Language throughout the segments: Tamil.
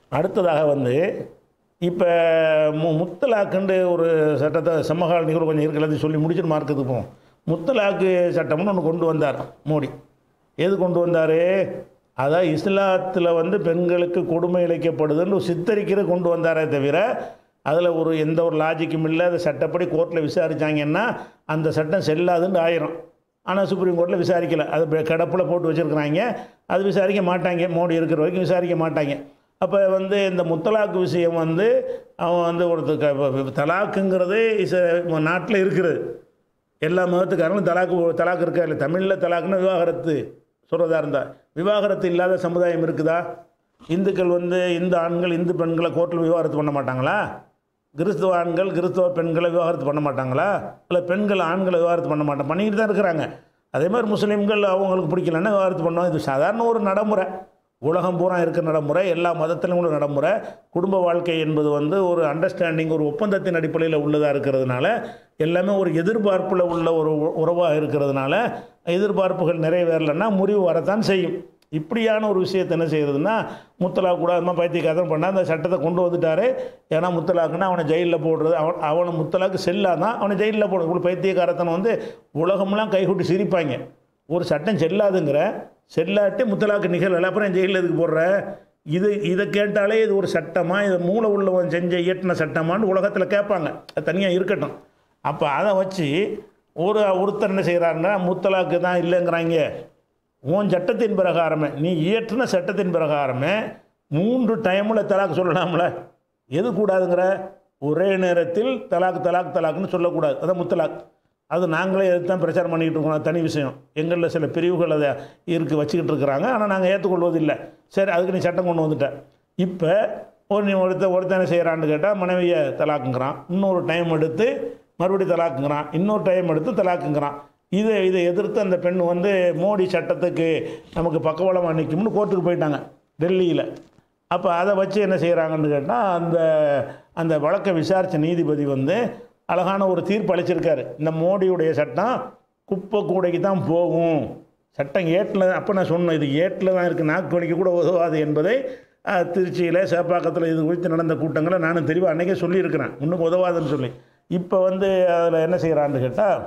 அடுத்ததாக வந்து இப்போ மு முத்தலாக்குண்டு ஒரு சட்டத்தை சமகால நிகழ்வு கொஞ்சம் இருக்கிறது சொல்லி முடிச்சுட்டு மார்க்கத்துக்கு போவோம் முத்தலாக்கு சட்டம்னு ஒன்று கொண்டு வந்தார் மோடி எது கொண்டு வந்தார் அதான் இஸ்லாத்தில் வந்து பெண்களுக்கு கொடுமை இழைக்கப்படுதுன்னு சித்தரிக்கிற கொண்டு வந்தாரே தவிர அதில் ஒரு எந்த ஒரு லாஜிக்கும் இல்லை அதை சட்டப்படி கோர்ட்டில் விசாரித்தாங்கன்னா அந்த சட்டம் செல்லாதுன்னு ஆயிரும் ஆனால் சுப்ரீம் கோர்ட்டில் விசாரிக்கலை அது கிடப்பில் போட்டு வச்சுருக்குறாங்க அது விசாரிக்க மாட்டாங்க மோடி இருக்கிற வரைக்கும் விசாரிக்க மாட்டாங்க அப்போ வந்து இந்த முத்தலாக்கு விஷயம் வந்து அவன் வந்து ஒருத்தர் தலாக்குங்கிறது இச நாட்டில் இருக்கிறது எல்லா மதத்துக்காரங்களும் தலாக்கு தலாக்கு இருக்கா இல்லை தமிழில் தலாக்குன்னா விவாகரத்து சொல்கிறதா இருந்தால் விவாகரத்து இல்லாத சமுதாயம் இருக்குதா இந்துக்கள் வந்து இந்து ஆண்கள் இந்து பெண்களை கோர்ட்டில் விவாகரத்து பண்ண மாட்டாங்களா கிறிஸ்துவ ஆண்கள் கிறிஸ்துவ பெண்களை விவாகரத்து பண்ண மாட்டாங்களா இல்லை பெண்கள் ஆண்களை விவாகரத்து பண்ண மாட்டாங்க பண்ணிக்கிட்டு தான் இருக்கிறாங்க அதே மாதிரி முஸ்லீம்கள் அவங்களுக்கு பிடிக்கலன்னா விவாகரத்து பண்ணுவாங்க இது சாதாரண ஒரு நடைமுறை உலகம் பூரா இருக்கிற நடைமுறை எல்லா மதத்திலும் உள்ள நடைமுறை குடும்ப வாழ்க்கை என்பது வந்து ஒரு அண்டர்ஸ்டாண்டிங் ஒரு ஒப்பந்தத்தின் அடிப்படையில் உள்ளதாக இருக்கிறதுனால எல்லாமே ஒரு எதிர்பார்ப்பில் உள்ள ஒரு உறவாக இருக்கிறதுனால எதிர்பார்ப்புகள் நிறைவேறலைன்னா முறிவு வரத்தான் செய்யும் இப்படியான ஒரு விஷயத்தை என்ன செய்யறதுன்னா முத்தலாக் கூட அதுமா பைத்தியக்காரன் பண்ணால் அந்த சட்டத்தை கொண்டு வந்துட்டாரு ஏன்னா முத்தலாக்குன்னா அவனை ஜெயிலில் போடுறது அவன் அவனை முத்தலாக்கு செல்லாதான் அவனை ஜெயிலில் போடுறது இவ்வளோ பைத்தியக்காரத்தனை வந்து உலகமெல்லாம் கைகூட்டி சிரிப்பாங்க ஒரு சட்டம் செல்லாதுங்கிற செல்லாட்டி முத்தலாக்கு நிகழலை அப்புறம் ஜெயிலில் எதுக்கு போடுற இது இதை கேட்டாலே இது ஒரு சட்டமாக இதை மூளை உள்ளவன் செஞ்ச இயற்றின சட்டமான்னு உலகத்தில் கேட்பாங்க அது தனியாக இருக்கட்டும் அப்போ அதை வச்சு ஒரு ஒருத்தர் என்ன செய்கிறாருன்னா முத்தலாக்கு தான் இல்லைங்கிறாங்க உன் சட்டத்தின் பிரகாரமே நீ இயற்றின சட்டத்தின் பிரகாரமே மூன்று டைமில் தலாக் சொல்லலாம்ல எது கூடாதுங்கிற ஒரே நேரத்தில் தலாக் தலாக் தலாக்னு சொல்லக்கூடாது அதான் முத்தலாக் அது நாங்களே தான் பிரச்சாரம் பண்ணிக்கிட்டு இருக்கோம் அது தனி விஷயம் எங்களில் சில பிரிவுகள் அதை இருக்கு வச்சுக்கிட்டு இருக்கிறாங்க ஆனால் நாங்கள் ஏற்றுக்கொள்வதில்லை சரி அதுக்கு நீ சட்டம் கொண்டு வந்துட்ட இப்போ ஒரு நீ ஒருத்த ஒருத்தனை செய்கிறான்னு கேட்டால் மனைவியை தலாக்குங்கிறான் இன்னொரு டைம் எடுத்து மறுபடியும் தலாக்குங்கிறான் இன்னொரு டைம் எடுத்து தலாக்குங்கிறான் இதை இதை எதிர்த்து அந்த பெண் வந்து மோடி சட்டத்துக்கு நமக்கு பக்கபலமாக நிற்கும்னு கோர்ட்டுக்கு போயிட்டாங்க டெல்லியில் அப்போ அதை வச்சு என்ன செய்கிறாங்கன்னு கேட்டால் அந்த அந்த வழக்கை விசாரித்த நீதிபதி வந்து அழகான ஒரு தீர்ப்பு அளிச்சிருக்காரு இந்த மோடியுடைய சட்டம் குப்பை கூடைக்கு தான் போகும் சட்டம் ஏட்டில் அப்போ நான் சொன்னேன் இது ஏட்டில் தான் இருக்குது நாக்கு வலிக்க கூட உதவாது என்பதை அஹ், திருச்சியில் சேப்பாக்கத்தில் இது குறித்து நடந்த கூட்டங்களை நானும் தெளிவாக அன்றைக்கே சொல்லியிருக்கிறேன் இன்னும் உதவாதுன்னு சொல்லி இப்போ வந்து அதில் என்ன செய்கிறான்னு கேட்டால்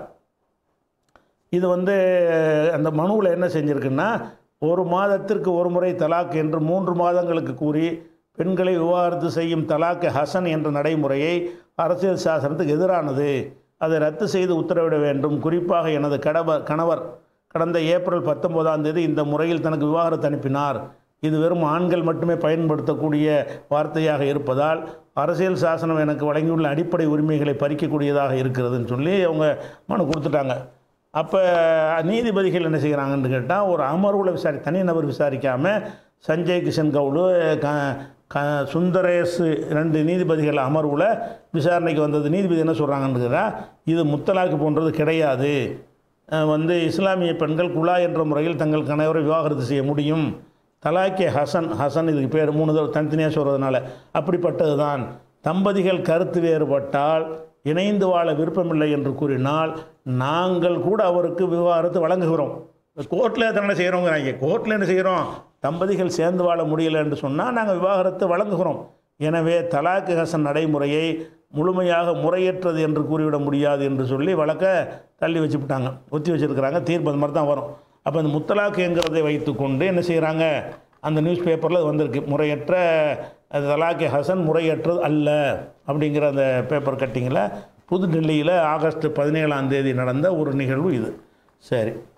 இது வந்து அந்த மனுவில் என்ன செஞ்சுருக்குன்னா ஒரு மாதத்திற்கு ஒரு முறை தலாக் என்று மூன்று மாதங்களுக்கு கூறி பெண்களை விவாகரத்து செய்யும் தலாக் ஹசன் என்ற நடைமுறையை அரசியல் சாசனத்துக்கு எதிரானது அதை ரத்து செய்து உத்தரவிட வேண்டும் குறிப்பாக எனது கடவர் கணவர் கடந்த ஏப்ரல் பத்தொன்பதாம் தேதி இந்த முறையில் தனக்கு விவாகரத்து அனுப்பினார் இது வெறும் ஆண்கள் மட்டுமே பயன்படுத்தக்கூடிய வார்த்தையாக இருப்பதால் அரசியல் சாசனம் எனக்கு வழங்கியுள்ள அடிப்படை உரிமைகளை பறிக்கக்கூடியதாக இருக்கிறதுன்னு சொல்லி அவங்க மனு கொடுத்துட்டாங்க அப்போ நீதிபதிகள் என்ன செய்கிறாங்கன்னு கேட்டால் ஒரு அமர்வில் விசாரி தனிநபர் விசாரிக்காமல் சஞ்சய் கிஷன் கவுலு க க சுந்தரேஷ் ரெண்டு நீதிபதிகள் அமர்வில் விசாரணைக்கு வந்தது நீதிபதி என்ன சொல்கிறாங்கன்னு கேட்டால் இது முத்தலாக்கு போன்றது கிடையாது அஹ் வந்து இஸ்லாமிய பெண்கள் குலா என்ற முறையில் தங்கள் கணவரை விவாகரத்து செய்ய முடியும் தலாக்கே ஹசன் ஹசன் இதுக்கு பேர் மூணு தடவை தனித்தனியாக சொல்கிறதுனால அப்படிப்பட்டது தான் தம்பதிகள் கருத்து வேறுபட்டால் இணைந்து வாழ விருப்பமில்லை என்று கூறினால் நாங்கள் கூட அவருக்கு விவாகரத்து வழங்குகிறோம் கோர்ட்டில் என்ன செய்கிறோங்கிறாங்க கோர்ட்டில் என்ன செய்கிறோம் தம்பதிகள் சேர்ந்து வாழ முடியலை என்று சொன்னால் நாங்கள் விவாகரத்து வழங்குகிறோம் எனவே தலாக்கு ஹசன் நடைமுறையை முழுமையாக முறையற்றது என்று கூறிவிட முடியாது என்று சொல்லி வழக்கை தள்ளி வச்சுவிட்டாங்க ஒத்தி வச்சுருக்கிறாங்க தீர்ப்பு அந்த மாதிரி தான் வரும் அப்போ இந்த முத்தலாக்குங்கிறதை வைத்துக்கொண்டு என்ன செய்கிறாங்க அந்த நியூஸ் பேப்பரில் வந்திருக்கு முறையற்ற அது தலாக்கே ஹசன் முறையற்றது அல்ல அப்படிங்கிற அந்த பேப்பர் கட்டிங்கில் புதுடெல்லியில் ஆகஸ்ட் பதினேழாம் தேதி நடந்த ஒரு நிகழ்வு இது சரி